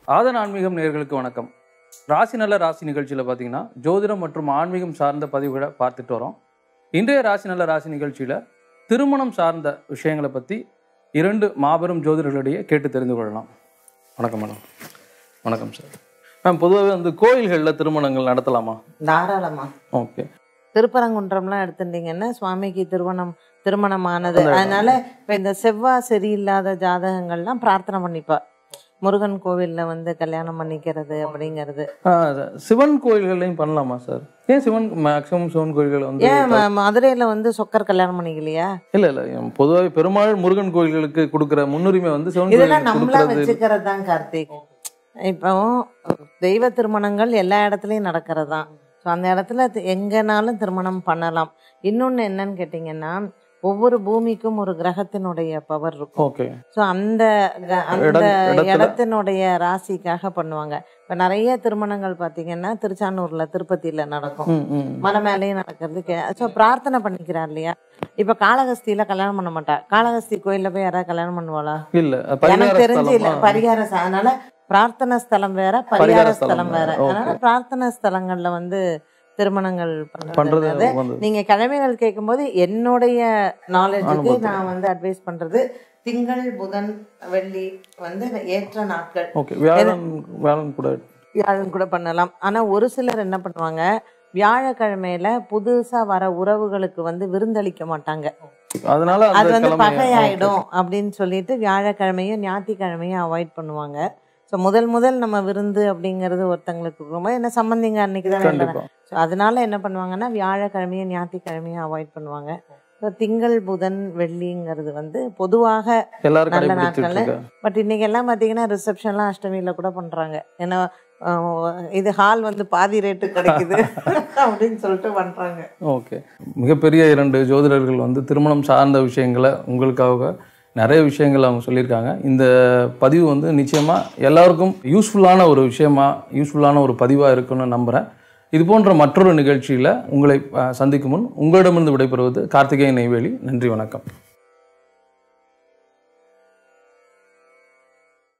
ஆதன் ஆன்மீகம் நேயர்களுக்கு வணக்கம் ராசி நல்ல ராசி நிகழ்ச்சியில் பார்த்தீங்கன்னா ஜோதிடம் மற்றும் ஆன்மீகம் சார்ந்த பதிவுகளை பார்த்துட்டு வரோம் இன்றைய ராசி நல்ல ராசி நிகழ்ச்சியில் திருமணம் சார்ந்த விஷயங்களை பற்றி இரண்டு மாபெரும் ஜோதிடர்களிடையே கேட்டு தெரிந்து கொள்ளலாம் வணக்கம் மேடம் வணக்கம் சார் மேம் பொதுவாகவே வந்து கோயில்களில் திருமணங்கள் நடத்தலாமா தாராளமா ஓகே திருப்பரங்குன்றம்லாம் எடுத்துட்டீங்கன்னா சுவாமிக்கு திருமணம் திருமணமானது அதனால இப்ப இந்த செவ்வாய் சரியில்லாத ஜாதகங்கள்லாம் பிரார்த்தனை பண்ணிப்பா முருகன் கோவில்ல வந்து கல்யாணம் பண்ணிக்கிறது அப்படிங்கிறது ஆ, சிவன் கோயில்கள்லையும் பண்ணலாமா சார் ஏன் சிவன் மேக்ஸிமம் சிவன் கோயில்கள் வந்து ஏன் ம- மதுரையில வந்து சொக்கர் கல்யாணம் பண்ணிக்கலையா இல்ல இல்ல பொதுவாக பெருமாள் முருகன் கோயில்களுக்கு கொடுக்குற முன்னுரிமை வந்து சிவன் இதெல்லாம் கோயிலுக்கு நம்மளா கொடுக்கறது வச்சுக்கிறது தான் கார்த்திக் இப்போ தெய்வ திருமணங்கள் எல்லா இடத்துலயும் நடக்கிறது தான் ஸோ அந்த இடத்துல தி- எங்கனாலும் திருமணம் பண்ணலாம் இன்னொன்னு என்னன்னு கேட்டிங்கன்னா ஒவ்வொரு பூமிக்கும் ஒரு கிரகத்தினுடைய பவர் இருக்கும் ஓகே ஸோ அந்த க- அந்த இடம்- இடத்துல- இடத்தினுடைய ராசிக்காக பண்ணுவாங்க இப்போ நிறைய திருமணங்கள் பார்த்தீங்கன்னா திருச்சானூர்ல திருப்பதியில நடக்கும் ம் ம் மலை மேலேயும் நடக்கிறது ஸோ பிரார்த்தனை பண்ணிக்கிறார் இல்லையா இப்போ காளகஸ்தியில கல்யாணம் பண்ண மாட்டா காளகஸ்தி கோயில்ல போய் யாராவது கல்யாணம் பண்ணுவாளா இல்ல எனக்கு பரிகார தெரிஞ்சு இல்ல ஸ்தலமா? பரிகார ஸ்த- அதனால பிரார்த்தனை ஸ்தலம் வேற பரிகார பரிகார ஸ்தலம் ஸ்தலம் வேற. வேற அதனால Okay. பிரார்த்தனை ஸ்தலங்கள்ல வந்து திருமணங்கள் பண்றது பண்றது வந்து நீங்க கிழமைகள் கேட்கும்போது என்னுடைய நாலேஜுக்கு அனுபவத்துக்கு. நான் வந்து அட்வைஸ் பண்றது திங்கள் புதன் வெள்ளி வந்து ஏற்ற நாட்கள் ஓகே வியாழன் வியாழன் கூட வியாழன் கூட பண்ணலாம் ஆனா ஒரு சிலர் என்ன பண்ணுவாங்க வியாழக்கிழமையில புதுசா வர உறவுகளுக்கு வந்து விருந்தளிக்க மாட்டாங்க அதனால அது அந்த வந்து கிழமை பகையாயிடும் அப்படின்னு சொல்லிட்டு வியாழக்கிழமையும் ஞாயிற்றுக்கிழமையும் அவாய்ட் பண்ணுவாங்க ஸோ முதல் முதல் நம்ம விருந்து அப்படிங்கிறது ஒருத்தங்களுக்கு கொடுக்கும்போது என்ன சம்பந்திங்க அன்னைக்கு Okay. தான் கண்டிப்பா ஸோ அதனால என்ன பண்ணுவாங்கன்னா வியாழக்கிழமையும் ஞாயிற்றுக்கிழமையும் அவாய்ட் பண்ணுவாங்க ஸோ திங்கள் புதன் வெள்ளிங்கிறது வந்து பொதுவாக எல்லாரும் நல்ல கடைபிடிச்சிட்டு நாட்கள்ல இருக்க பட் இன்னைக்கு எல்லாம் பார்த்தீங்கன்னா ரிசப்ஷன்லாம் அஷ்டமியில கூட பண்றாங்க ஏன்னா அஹ், இது ஹால் வந்து பாதி ரேட்டு கிடைக்குது அப்படின்னு சொல்லிட்டு பண்றாங்க ஓகே மிகப்பெரிய இரண்டு ஜோதிடர்கள் வந்து திருமணம் சார்ந்த விஷயங்களை உங்களுக்காக நிறைய விஷயங்கள் அவங்க சொல்லியிருக்காங்க இந்த பதிவு வந்து நிச்சயமாக எல்லாருக்கும் யூஸ்ஃபுல்லான ஒரு விஷயமா யூஸ்ஃபுல்லான ஒரு பதிவாக இருக்குன்னு நம்புகிறேன் இது போன்ற மற்றொரு நிகழ்ச்சியில் உங்களை அஹ், சந்திக்கும் முன் உங்களிடமிருந்து விடைபெறுவது கார்த்திகேயன் நெய்வேலி நன்றி வணக்கம்